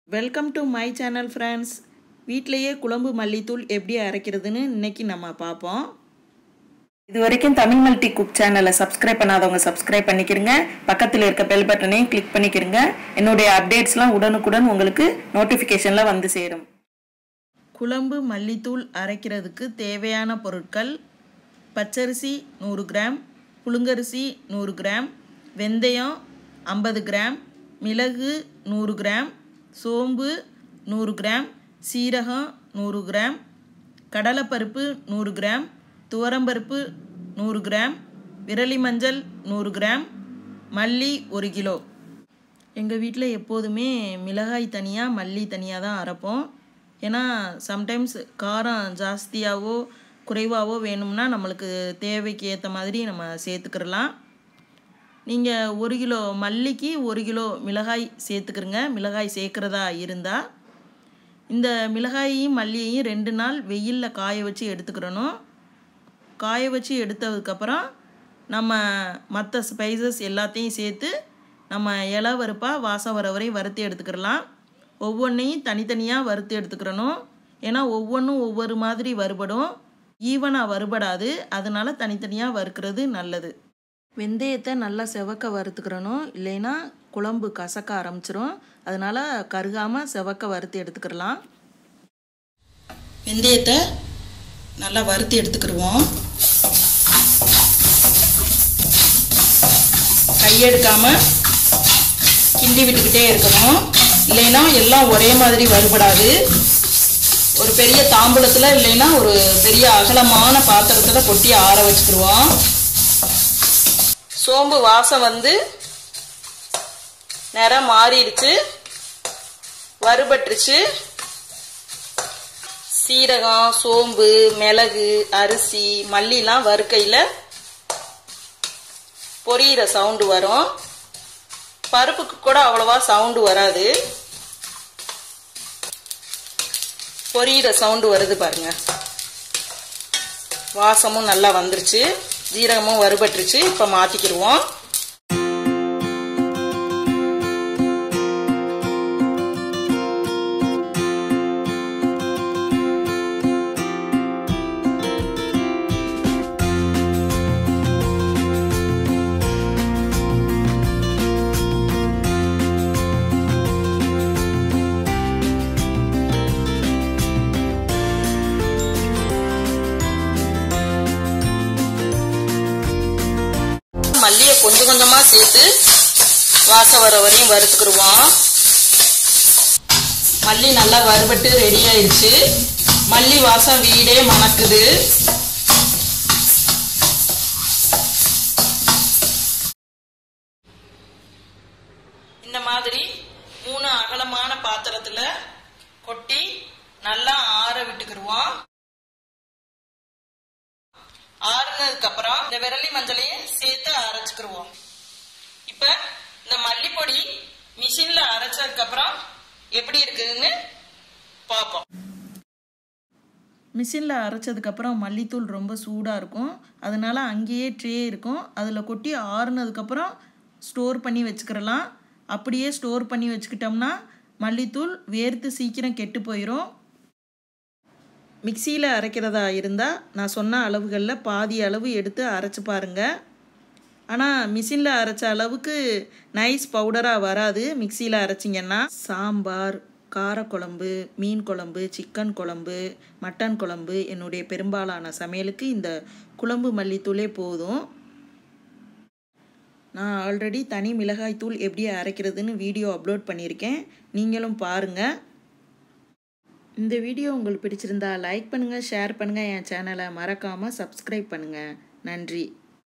welcome to my channel friends வீட்டிலையே குழம்பு மல்லித்தூள் எப்படி அரைக்கிறதுன்னு இன்னைக்கு நம்ம பார்ப்போம் இது வரைக்கும் தமிழ் மல்டி குக் சேனலை சப்ஸ்கிரைப் பண்ணாதவங்க சப்ஸ்கிரைப் பண்ணிக்கிறங்க பக்கத்தில் இருக்க பெல் பட்டனையும் கிளிக் பண்ணிக்கிறங்க என்னுடைய அப்டேட்ஸ்லாம் உடனுக்குடன் உங்களுக்கு நோட்டிஃபிகேஷனில் வந்து சேரும் குழம்பு மல்லித்தூள் அரைக்கிறதுக்கு தேவையான பொருட்கள் பச்சரிசி நூறு கிராம் புழுங்கரிசி நூறு கிராம் வெந்தயம் ஐம்பது கிராம் மிளகு நூறு கிராம் சோம்பு நூறு கிராம் சீரகம் நூறு கிராம் கடலைப்பருப்பு நூறு கிராம் துவரம்பருப்பு நூறு கிராம் விரலி மஞ்சள் நூறு கிராம் மல்லி ஒரு கிலோ எங்கள் வீட்டில் எப்போதுமே மிளகாய் தனியாக மல்லி தனியாக தான் அரைப்போம் ஏன்னா சம்டைம்ஸ் காரம் ஜாஸ்தியாகவோ குறைவாகவோ வேணும்னா நம்மளுக்கு தேவைக்கு ஏற்ற மாதிரி நம்ம சேர்த்துக்கிறலாம் நீங்கள் ஒரு கிலோ மல்லிக்கு ஒரு கிலோ மிளகாய் சேர்த்துக்கிறங்க மிளகாய் சேர்க்குறதா இருந்தால் இந்த மிளகாயையும் மல்லியையும் ரெண்டு நாள் வெயிலில் காய வச்சு எடுத்துக்கிறணும் காய வச்சு எடுத்ததுக்கப்புறம் நம்ம மற்ற ஸ்பைசஸ் எல்லாத்தையும் சேர்த்து நம்ம இலை வறுப்பாக வாசம் வர வரை வறுத்து எடுத்துக்கிறலாம் ஒவ்வொன்றையும் தனித்தனியாக வறுத்து எடுத்துக்கிறணும் ஏன்னா ஒவ்வொன்றும் ஒவ்வொரு மாதிரி வறுபடும் ஈவனாக வறுபடாது அதனால தனித்தனியாக வறுக்கிறது நல்லது வெந்தயத்தை நல்லா செவக்க வறுத்துக்கிறணும் இல்லைன்னா குழம்பு கசக்க ஆரம்பிச்சிரும் அதனால் கருகாமல் செவக்க வறுத்து எடுத்துக்கிறலாம் வெந்தயத்தை நல்லா வறுத்து எடுத்துக்கிடுவோம் கையெடுக்காமல் கிண்டி விட்டுக்கிட்டே இருக்கணும் இல்லைன்னா எல்லாம் ஒரே மாதிரி வறுபடாது ஒரு பெரிய தாம்பூலத்தில் இல்லைன்னா ஒரு பெரிய அகலமான பாத்திரத்தில் கொட்டி ஆற வச்சுக்கிடுவோம் சோம்பு வாசம் வந்து நிறம் மாறிடுச்சு வறுபட்டுருச்சு சீரகம் சோம்பு மிளகு அரிசி மல்லிலாம் வறுக்கையில் பொரியிற சவுண்டு வரும் பருப்புக்கு கூட அவ்வளவா சவுண்டு வராது பொரியிற சவுண்டு வருது பாருங்க வாசமும் நல்லா வந்துருச்சு ஜீரகமும் வறுபட்டுருச்சு இப்போ மாற்றிக்கிடுவோம் மல்லியை கொஞ்சம் கொஞ்சமாக சேர்த்து வாசம் வர வரையும் வறுத்துக்கிடுவோம் மல்லி நல்லா வறுபட்டு ரெடி ஆயிடுச்சு மல்லி வாசம் வீடே மணக்குது இந்த மாதிரி மூணு அகலமான பாத்திரத்துல கொட்டி நல்லா ஆற விட்டுக்கிடுவோம் ஆறுனதுக்கு அப்புறம் இந்த விரலி மஞ்சளையும் சேர்த்து அரைச்சுக்கிருவோம் இப்ப இந்த மல்லிப்பொடி மிஷின்ல அரைச்சதுக்கு அப்புறம் எப்படி இருக்குதுன்னு பார்ப்போம் மிஷினில் அரைச்சதுக்கப்புறம் மல்லித்தூள் ரொம்ப சூடாக இருக்கும் அதனால அங்கேயே ட்ரே இருக்கும் அதில் கொட்டி ஆறுனதுக்கப்புறம் ஸ்டோர் பண்ணி வச்சுக்கிறலாம் அப்படியே ஸ்டோர் பண்ணி வச்சுக்கிட்டோம்னா மல்லித்தூள் வேர்த்து சீக்கிரம் கெட்டு போயிடும் மிக்சியில் அரைக்கிறதா இருந்தால் நான் சொன்ன அளவுகளில் பாதி அளவு எடுத்து அரைச்சி பாருங்கள் ஆனால் மிஷினில் அரைச்ச அளவுக்கு நைஸ் பவுடராக வராது மிக்சியில் அரைச்சிங்கன்னா சாம்பார் காரக்குழம்பு மீன் குழம்பு சிக்கன் குழம்பு மட்டன் குழம்பு என்னுடைய பெரும்பாலான சமையலுக்கு இந்த குழம்பு மல்லித்தூளே போதும் நான் ஆல்ரெடி தனி மிளகாய் தூள் எப்படி அரைக்கிறதுன்னு வீடியோ அப்லோட் பண்ணியிருக்கேன் நீங்களும் பாருங்கள் இந்த வீடியோ உங்களுக்கு பிடிச்சிருந்தா லைக் பண்ணுங்கள் ஷேர் பண்ணுங்கள் என் சேனலை மறக்காமல் சப்ஸ்கிரைப் பண்ணுங்கள் நன்றி